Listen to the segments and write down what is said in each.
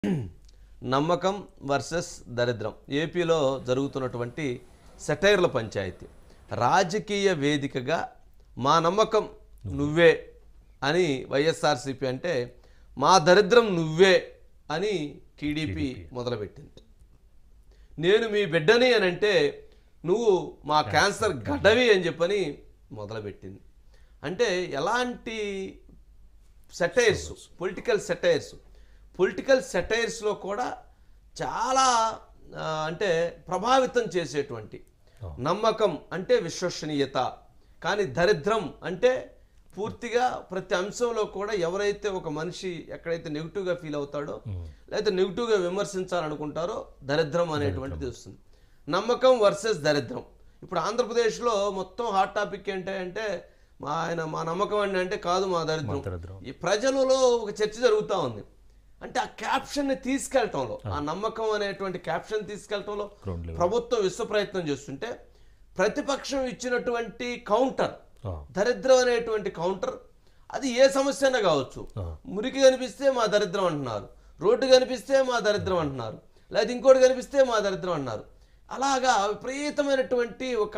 నమ్మకం వర్సెస్ దరిద్రం ఏపీలో జరుగుతున్నటువంటి సెటైర్ల పంచాయతీ రాజకీయ వేదికగా మా నమ్మకం నువ్వే అని వైఎస్ఆర్సీపీ అంటే మా దరిద్రం నువ్వే అని టీడీపీ మొదలుపెట్టింది నేను మీ బిడ్డని అని అంటే నువ్వు మా క్యాన్సర్ గడ్డవి అని చెప్పని మొదలుపెట్టింది అంటే ఎలాంటి సెటైర్స్ పొలిటికల్ సెటైర్స్ పొలిటికల్ సెటైర్స్లో కూడా చాలా ఆ, అంటే ప్రభావితం చేసేటువంటి నమ్మకం అంటే విశ్వసనీయత కానీ దరిద్రం అంటే పూర్తిగా ప్రతి అంశంలో కూడా ఎవరైతే ఒక మనిషి ఎక్కడైతే నెగిటివ్గా ఫీల్ అవుతాడో లేకపోతే నెగిటివ్గా విమర్శించాలనుకుంటారో దరిద్రం అనేటువంటిది వస్తుంది నమ్మకం వర్సెస్ దరిద్రం ఇప్పుడు ఆంధ్రప్రదేశ్లో మొత్తం హాట్ టాపిక్ ఏంటి అంటే మా ఆయన మా నమ్మకం అండి అంటే కాదు మా దరిద్రం దరిద్రం. ఈ ప్రజలలో ఒక చర్చ జరుగుతూ ఉంది అంటే ఆ క్యాప్షన్ని తీసుకెళ్లటంలో ఆ నమ్మకం అనేటువంటి క్యాప్షన్ తీసుకెళ్లటంలో Ground level. ప్రభుత్వం విశ్వ ప్రయత్నం చేస్తుంటే ప్రతిపక్షం ఇచ్చినటువంటి కౌంటర్ ఆ, దరిద్రం అనేటువంటి కౌంటర్ అది ఏ సమస్య అయినా కావచ్చు ఆ. మురికి కనిపిస్తే మా దరిద్రం అంటున్నారు రోడ్డు కనిపిస్తే మా దరిద్రం అంటున్నారు లేదా ఇంకోటి కనిపిస్తే మా దరిద్రం అంటున్నారు అలాగా విపరీతమైనటువంటి ఒక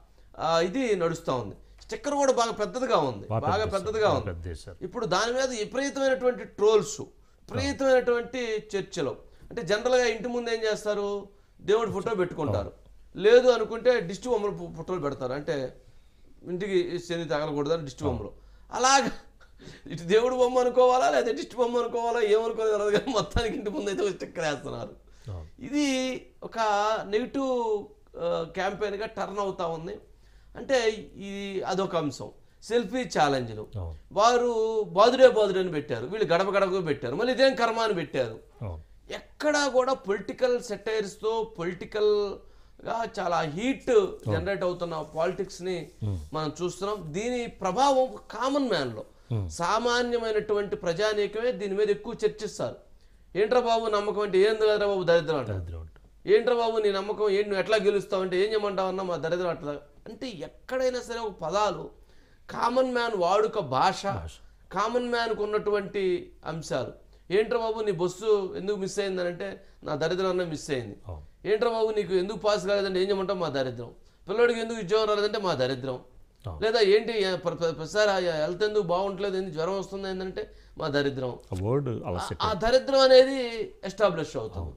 ఆ, ఇది నడుస్తూ ఉంది స్టిక్కర్ కూడా బాగా పెద్దదిగా ఉంది బాగా బాగా పెద్ద పెద్దదిగా బాగా ఉంది పెద్ద చేశారు. ఇప్పుడు దాని మీద విపరీతమైనటువంటి ట్రోల్స్ విపరీతమైనటువంటి చర్చలు అంటే జనరల్గా ఇంటి ముందు ఏం చేస్తారు దేవుడి ఫోటో పెట్టుకుంటారు లేదు అనుకుంటే దిష్టి బొమ్మలు ఫో- ఫోటోలు పెడతారు అంటే ఇంటికి శని తగలకూడదు అని దిష్టి బొమ్మలు అలాగా ఇటు దేవుడు బొమ్మ అనుకోవాలా లేదా దిష్టి బొమ్మ అనుకోవాలా ఏమనుకోవాలి తెలియదు కానీ మొత్తానికి ఇంటి ముందు అయితే ఒక స్టిక్కర్ వేస్తున్నారు ఆ, ఇది ఒక నెగిటివ్ క్యాంపెయిన్గా టర్న్ అవుతా ఉంది అంటే ఇది అదొక అంశం సెల్ఫీ ఛాలెంజ్లు అవును. వారు బాదుడే బాదుడే అని పెట్టారు వీళ్ళు గడప గడపకు పెట్టారు మళ్ళీ ఇదేం కర్మ అని పెట్టారు అవును. ఎక్కడా కూడా పొలిటికల్ సెటైర్స్తో పొలిటికల్గా చాలా హీట్ జనరేట్ అవుతున్న పాలిటిక్స్ని మనం చూస్తున్నాం దీని ప్రభావం కామన్ మ్యాన్లో సామాన్యమైనటువంటి ప్రజానీకమే దీని మీద ఎక్కువ చర్చిస్తారు ఏంట్రా బాబు నమ్మకం అంటే ఏంది కదరా బాబు దరిద్రం అంటారు దరిద్రం అంట. ఏంట్రా బాబు నీ నమ్మకం ఏంటి నువ్వు ఎట్లా గెలుస్తావు అంటే ఏం చేయమంటావు అన్నా మా దరిద్రం అట్లా అంటే ఎక్కడైనా సరే ఒక పదాలు కామన్ మ్యాన్ వాడుక భాష కామన్ మ్యాన్కు ఉన్నటువంటి అంశాలు ఏంట్రా బాబు నీ బస్సు ఎందుకు మిస్ అయిందని అంటే నా దరిద్రం అన్న మిస్ అయింది అవును. ఏంట్రా బాబు నీకు ఎందుకు పాస్ కాలేదంటే ఏం చేయమంటావు మా దరిద్రం పిల్లడికి ఎందుకు ఉద్యోగం రాలేదంటే మా దరిద్రం అవును. లేదా ఏంటి ప్ర- ప్ర- ప్రతిసారి హెల్త్ ఎందుకు బాగుంటలేదు ఎందుకు జ్వరం వస్తుంది ఏంటంటే మా దరిద్రం ఆ వర్డ్ అలా సెట్ ఆ దరిద్రం అనేది ఎస్టాబ్లిష్ అవుతుంది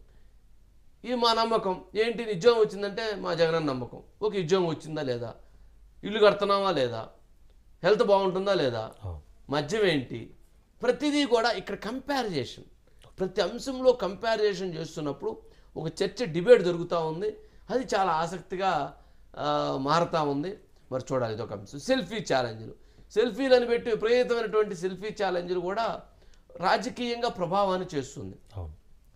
ఇది మా నమ్మకం ఏంటి నీ ఉద్యోగం వచ్చిందంటే మా జగనన్న నమ్మకం ఓకే ఉద్యోగం వచ్చిందా లేదా ఇల్లు కడుతున్నావా లేదా హెల్త్ బాగుంటుందా లేదా అవును. మద్యం ఏంటి ప్రతిదీ కూడా ఇక్కడ కంపారిజేషన్ ప్రతి అంశంలో కంపారిజేషన్ చేస్తున్నప్పుడు ఒక చర్చ డిబేట్ జరుగుతూ ఉంది అది చాలా ఆసక్తిగా ఆ, మారుతా ఉంది మరి చూడాలి ఇది ఒక అంశం సెల్ఫీ ఛాలెంజ్లు సెల్ఫీలు అని పెట్టి విపరీతమైనటువంటి సెల్ఫీ ఛాలెంజ్లు కూడా రాజకీయంగా ప్రభావాన్ని చేస్తుంది అవును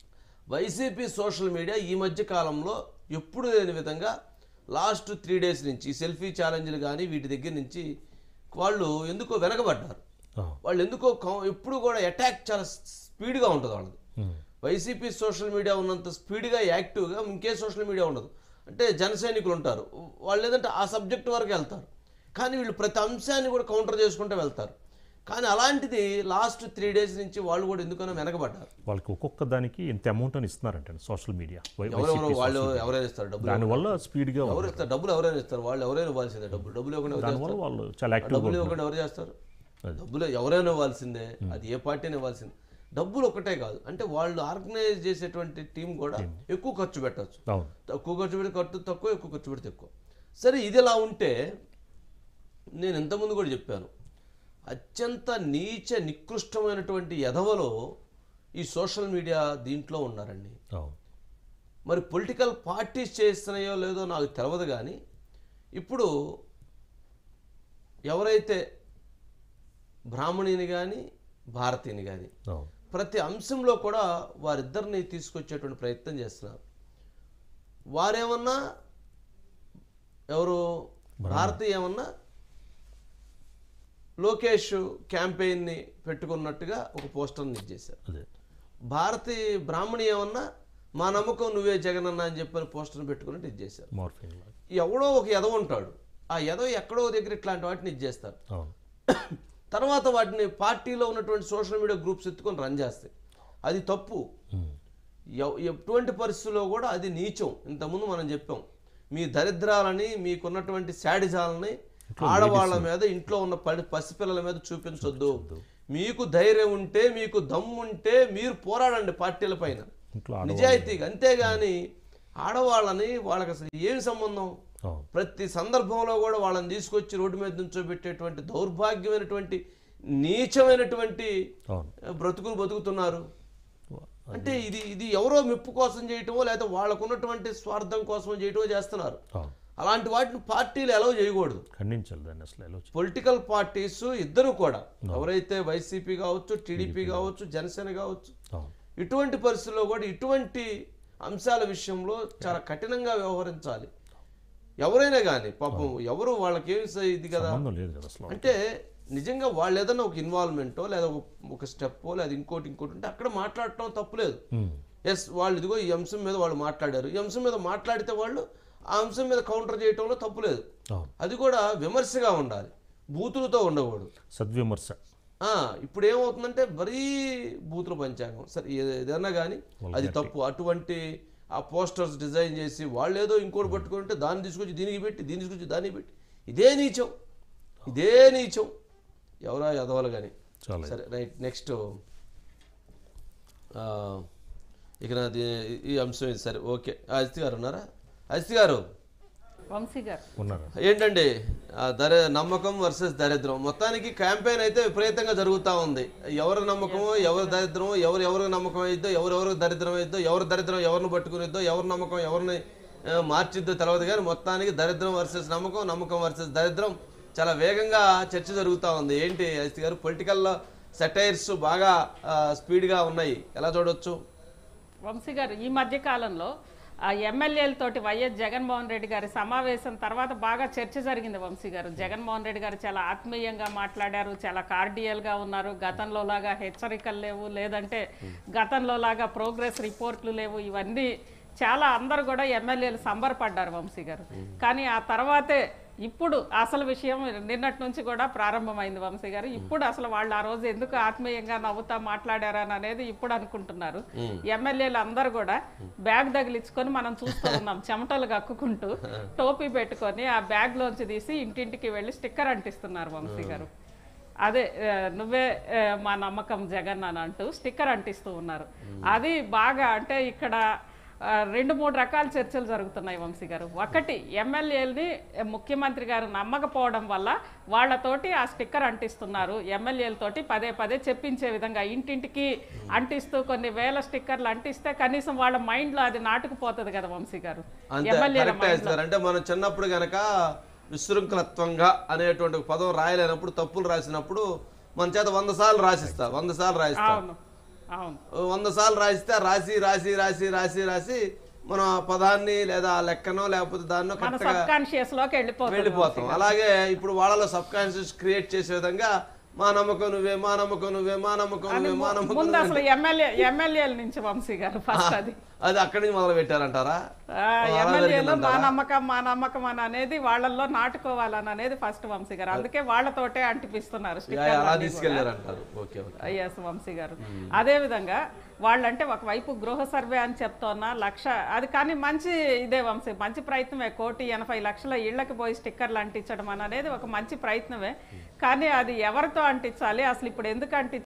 వైసీపీ సోషల్ మీడియా ఈ మధ్య కాలంలో ఎప్పుడు లేని విధంగా లాస్ట్ త్రీ డేస్ నుంచి ఈ సెల్ఫీ ఛాలెంజ్లు కానీ వీటి దగ్గర నుంచి వాళ్ళు ఎందుకో వెనకబడ్డారు అవును. వాళ్ళు ఎందుకో కౌ- ఎప్పుడు కూడా అటాక్ చాలా స్పీడ్గా ఉంటుంది వాళ్ళది ఉమ్. వైసీపీ సోషల్ మీడియా ఉన్నంత స్పీడ్గా యాక్టివ్గా ఇంకే సోషల్ మీడియా ఉండదు అంటే జన సైనికులు ఉంటారు వాళ్ళు ఏదంటే ఆ సబ్జెక్ట్ వరకు వెళ్తారు కానీ వీళ్ళు ప్రతి అంశాన్ని కూడా కౌంటర్ చేసుకుంటూ వెళ్తారు కానీ అలాంటిది లాస్ట్ త్రీ డేస్ నుంచి వాళ్ళు కూడా ఎందుకనో వెనకబడ్డారు వాళ్ళకి ఒక్కొక్క దానికి ఇంత అమౌంట్ అని ఇస్తున్నారంట సోషల్ మీడియా ఎవరెవరో వాళ్ళు ఎవరైనా ఇస్తారు డబ్బులు దానివల్ల స్పీడ్గా ఎవరు ఇస్తారు డబ్బులు ఎవరైనా ఇస్తారు వాళ్ళు ఎవరైనా ఇవ్వాల్సిందే డబ్బులు డబ్బులు ఇవ్వకుండా ఎవరు దానివల్ల చేస్తారు? వాళ్ళు చాలా యాక్టివ్గా డబ్బులు ఇవ్వకుండా ఎవరు చేస్తారు అది. డబ్బులు ఎవరైనా ఇవ్వాల్సిందే అది ఏ పార్టీని ఇవ్వాల్సిందే డబ్బులు ఒకటే కాదు అంటే వాళ్ళు ఆర్గనైజ్ చేసేటువంటి టీం కూడా ఎక్కువ ఖర్చు పెట్టవచ్చు అవును తక్కువ ఖర్చు పెడితే ఖర్చు తక్కువ ఎక్కువ ఖర్చు పెడితే ఎక్కువ సరే ఇది ఎలా ఉంటే నేను ఇంతకుముందు కూడా చెప్పాను అత్యంత నీచ నికృష్టమైనటువంటి ఎదవలో ఈ సోషల్ మీడియా దీంట్లో ఉన్నారండి అవును మరి పొలిటికల్ పార్టీస్ చేస్తున్నాయో లేదో నాకు తెలియదు కానీ ఇప్పుడు ఎవరైతే బ్రాహ్మణిని కానీ భారతీని కానీ అవును ప్రతి అంశంలో కూడా వారిద్దరిని తీసుకొచ్చేటువంటి ప్రయత్నం చేస్తున్నారు వారేమన్నా ఎవరు భారతి ఏమన్నా లోకేష్ క్యాంపెయిన్ని పెట్టుకున్నట్టుగా ఒక పోస్టర్ని ఇచ్చేశారు అదే భారతి బ్రాహ్మణి ఏమన్నా మా నమ్మకం నువ్వే జగనన్న అని చెప్పని పోస్టర్ని పెట్టుకున్నట్టు ఇచ్చేశారు మార్ఫిన్ లాగా ఎవడో ఒక ఎదవ ఉంటాడు ఆ ఎదవ ఎక్కడో దగ్గర ఇట్లాంటి వాటిని ఇచ్చేస్తారు అవును తర్వాత వాటిని పార్టీలో ఉన్నటువంటి సోషల్ మీడియా గ్రూప్స్ ఎత్తుకొని రన్ చేస్తాయి అది తప్పు ఎవ్- ఎటువంటి పరిస్థితుల్లో కూడా అది నీచం ఇంతకుముందు మనం చెప్పాం మీ దరిద్రాలని మీకున్నటువంటి శాడిజాలని ఆడవాళ్ళ మీద ఇంట్లో ఉన్న పడి పసిపిల్లల మీద చూపించొద్దు మీకు ధైర్యం ఉంటే మీకు దమ్ము ఉంటే మీరు పోరాడండి పార్టీల పైన ఇంట్లో నిజాయితీగా అంతేగాని ఆడవాళ్ళని వాళ్ళకి అసలు ఏమి సంబంధం అవును ప్రతి సందర్భంలో కూడా వాళ్ళని తీసుకొచ్చి రోడ్డు మీద నుంచోబెట్టేటువంటి దౌర్భాగ్యమైనటువంటి నీచమైనటువంటి అవును బ్రతుకులు బతుకుతున్నారు అంటే ఇది ఇది ఎవరో మెప్పు కోసం చేయటమో లేకపోతే వాళ్ళకున్నటువంటి స్వార్థం కోసం చేయటమో చేస్తున్నారు అవును అలాంటి వాటిని పార్టీలు ఎలా చేయకూడదు ఖండించాలి దాన్ని అసలు ఎలా వచ్చి పొలిటికల్ పార్టీస్ ఇద్దరు కూడా ఎవరైతే వైసీపీ కావచ్చు టీడీపీ కావచ్చు జనసేన కావచ్చు అవును ఇటువంటి పరిస్థితుల్లో కూడా ఇటువంటి అంశాల విషయంలో చాలా కఠినంగా వ్యవహరించాలి ఎవరైనా కానీ పాపం ఎవరు వాళ్ళకేమి స- ఇది కదా సంబంధం లేదు కదా అసలు అంటే నిజంగా వాళ్ళు ఏదైనా ఒక ఇన్వాల్వ్మెంటో లేదా ఒక- ఒక స్టెప్పో లేదా ఇంకోటి ఇంకోటి ఉంటే అక్కడ మాట్లాడటం తప్పులేదు ఉమ్. ఎస్ వాళ్ళు ఇదిగో ఈ అంశం మీద వాళ్ళు మాట్లాడారు ఈ అంశం మీద మాట్లాడితే వాళ్ళు ఆ అంశం మీద కౌంటర్ చేయటంలో తప్పులేదు అవును అది కూడా విమర్శగా ఉండాలి బూతులతో ఉండకూడదు సద్విమర్శ ఆ, ఇప్పుడు ఏమవుతుందంటే మరీ బూతుల పంచాంగం సరే ఏ- ఏదన్నా కానీ అది తప్పు అటువంటి ఆ పోస్టర్స్ డిజైన్ చేసి వాళ్ళు ఏదో ఇంకోటి పట్టుకుంటే దాన్ని తీసుకొచ్చి దీనికి పెట్టి దీన్ని తీసుకొచ్చి దానికి పెట్టి ఇదే నీచం ఇదే నీచం ఎవరా ఎదవాలి కానీ చాలా సరే రైట్ నెక్స్ట్ ఇక నాది ఈ అంశం ఇది సరే ఓకే అజిత్ గారు ఉన్నారా అజిత్ గారు వంశీ గారు ఉన్నారు ఏంటండి ఆ దర నమ్మకం వర్సెస్ దరిద్రం మొత్తానికి క్యాంపెయిన్ అయితే విపరీతంగా జరుగుతూ ఉంది ఎవరి నమ్మకమో ఎవరి దరిద్రమో ఎవరు ఎవరికి నమ్మకం అయిద్దో ఎవరెవరికి దరిద్రం అయిద్దో ఎవరి దరిద్రం ఎవరిని పట్టుకునిద్దో ఎవరి నమ్మకం ఎవరిని ఆ, మార్చిద్దో తెలియదు కానీ మొత్తానికి దరిద్రం వర్సెస్ నమ్మకం నమ్మకం వర్సెస్ దరిద్రం చాలా వేగంగా చర్చ జరుగుతూ ఉంది ఏంటి అజిత్ గారు పొలిటికల్ సెటైర్స్ బాగా ఆ, స్పీడ్గా ఉన్నాయి ఎలా చూడొచ్చు వంశీ గారు ఈ మధ్య కాలంలో ఆ ఎమ్మెల్యేలతోటి వైఎస్ జగన్మోహన్ రెడ్డి గారి సమావేశం తర్వాత బాగా చర్చ జరిగింది వంశీ గారు జగన్మోహన్ రెడ్డి గారు చాలా ఆత్మీయంగా మాట్లాడారు చాలా కార్డియల్గా ఉన్నారు గతంలో లాగా హెచ్చరికలు లేవు లేదంటే గతంలో లాగా ప్రోగ్రెస్ రిపోర్ట్లు లేవు ఇవన్నీ చాలా అందరు కూడా ఎమ్మెల్యేలు సంబరపడ్డారు వంశీ గారు కానీ ఆ తర్వాతే ఇప్పుడు అసలు విషయం నిన్నటి నుంచి కూడా ప్రారంభమైంది వంశీ గారు ఇప్పుడు అసలు వాళ్ళు ఆ రోజు ఎందుకు ఆత్మీయంగా నవ్వుతా మాట్లాడారని అనేది ఇప్పుడు అనుకుంటున్నారు ఎమ్మెల్యేలు అందరూ కూడా బ్యాగ్ తగిలించుకొని మనం చూస్తూ ఉన్నాం చెమటలు కక్కుకుంటూ టోపీ పెట్టుకొని ఆ బ్యాగ్ లోంచి తీసి ఇంటింటికి వెళ్ళి స్టిక్కర్ అంటిస్తున్నారు వంశీ గారు అదే ఆ, నువ్వే ఆ, మా నమ్మకం జగన్ అని అంటూ స్టిక్కర్ అంటిస్తూ ఉన్నారు అది బాగా అంటే ఇక్కడ ఆ, రెండు మూడు రకాల చర్చలు జరుగుతున్నాయి వంశీ గారు ఒకటి ఎమ్మెల్యేలని ముఖ్యమంత్రి గారు నమ్మకపోవడం వల్ల వాళ్ళతోటి ఆ స్టిక్కర్ అంటిస్తున్నారు ఎమ్మెల్యేలతోటి పదే పదే చెప్పించే విధంగా ఇంటింటికి అంటిస్తూ కొన్ని వేల స్టిక్కర్లు అంటిస్తే కనీసం వాళ్ళ మైండ్లో అది నాటుకుపోతుంది కదా వంశీ గారు అంతే ఎమ్మెల్యేల కరెక్ట్ వేస్తారు అంటే మనం చిన్నప్పుడు గనక విశృంఖలత్వంగా అనేటువంటి ఒక పదం రాయలేనప్పుడు తప్పులు రాసినప్పుడు మన చేత వంద సార్లు రాసిస్తా వంద సార్లు రాయిస్తా అవును అవును వంద సార్లు రాసిస్తే ఆ రాసి రాసి రాసి రాసి రాసి మనం ఆ పదాన్ని లేదా ఆ లెక్కనో లేకపోతే దాన్నో మన కరెక్ట్గా సబ్ కాన్షియస్ లోకి వెళ్ళిపోతుంది వెళ్ళిపోతాం అలాగే ఇప్పుడు వాళ్ళలో సబ్ కాన్షియస్ క్రియేట్ చేసే విధంగా మా నమ్మకం నువ్వే మా నమ్మకం నువ్వే మా నమ్మకం నువ్వే మా నమ్మకం ముందు నువ్వే అసలు ఎమ్మెల్యే ఎమ్మెల్యేల నుంచి వంశీ గారు ఫస్ట్ అది అది అక్కడి నుంచి మొదలు పెట్టారంటారా ఆ, ఎమ్మెల్యేలు మా నమ్మకం మా నమ్మకం అని అనేది వాళ్ళల్లో నాటుకోవాలని అనేది ఫస్ట్ వంశీ గారు అందుకే వాళ్ళతోటే అంటిపిస్తున్నారు యా, స్టిక్కర్లు అలా అన్నీ కూడా. తీసుకెళ్లారంటారు ఓకే ఓకే ఎస్ వంశీ గారు అదే విధంగా వాళ్ళంటే ఒకవైపు గృహ సర్వే అని చెప్తున్నా లక్ష అది కానీ మంచి ఇదే వంశీ మంచి ప్రయత్నమే కోటి ఎనభై లక్షల ఇళ్లకి పోయి స్టిక్కర్లు అంటించడం అని అనేది ఒక మంచి ప్రయత్నమే కానీ అది ఎవరితో అంటించాలి అసలు ఇప్పుడు ఎందుకు అంటి